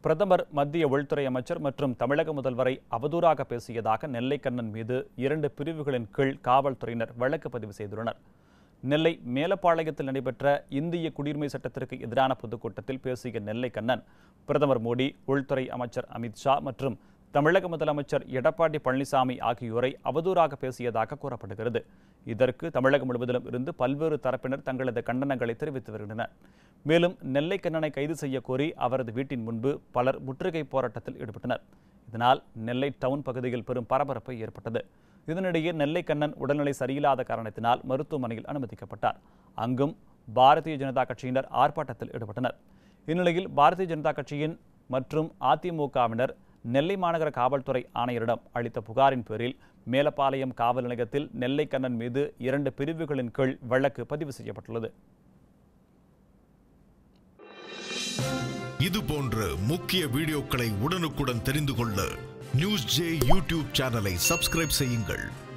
பிரதமர் மத்திய உள்துறை அமைச்சர் மற்றும் தமிழக முதல்வரை அவதூறாக பேசியதாக நெல்லை கண்ணன் மீது இரண்டு பிரிவுகளின் கீழ் காவல்துறையினர் வழக்கு பதிவு செய்துள்ளனர் நெல்லை மேலப்பாளையத்தில் நடைபெற்ற இந்திய குடியுரிமை சட்டத்திற்கு எதிரான பொதுக்கூட்டத்தில் பேசிய நெல்லை கண்ணன் பிரதமர் மோடி உள்துறை அமைச்சர் அமித்ஷா மற்றும் தமிழக முதலமைச்சர் எடப்பாடி பழனிசாமி ஆகியோரை அவதூறாக பேசியதாக கூறப்படுகிறது இதற்கு தமிழகம் முழுவதிலும் இருந்து பல்வேறு தரப்பினர் தங்களது கண்டனங்களை தெரிவித்து வருகின்றனர் மேலும் நெல்லை கண்ணனை கைது செய்ய கோரி அவரது வீட்டின் முன்பு பலர் முற்றுகை போராட்டத்தில் ஈடுபட்டனர் இதனால் நெல்லை டவுன் பகுதியில் பெரும் பரபரப்பு ஏற்பட்டது இதனிடையே நெல்லை கண்ணன் உடல்நிலை சரியில்லாத காரணத்தினால் மருத்துவமனையில் அனுமதிக்கப்பட்டார் அங்கும் பாரதிய ஜனதா கட்சியினர் ஆர்ப்பாட்டத்தில் ஈடுபட்டனர் இந்நிலையில் பாரதிய ஜனதா கட்சியின் மற்றும் அதிமுகவினர் நெல்லை மாநகர காவல்துறை ஆணையரிடம் அளித்த புகாரின் பேரில் மேலப்பாளையம் காவல் நிலையத்தில் நெல்லை கண்ணன் மீது இரண்டு பிரிவுகளின் கீழ் வழக்கு பதிவு செய்யப்பட்டுள்ளது இது போன்ற முக்கிய வீடியோக்களை உடனுக்குடன் தெரிந்து கொள்ள நியூஸ் ஜே யூடியூப் சேனலை சப்ஸ்கிரைப் செய்யுங்கள்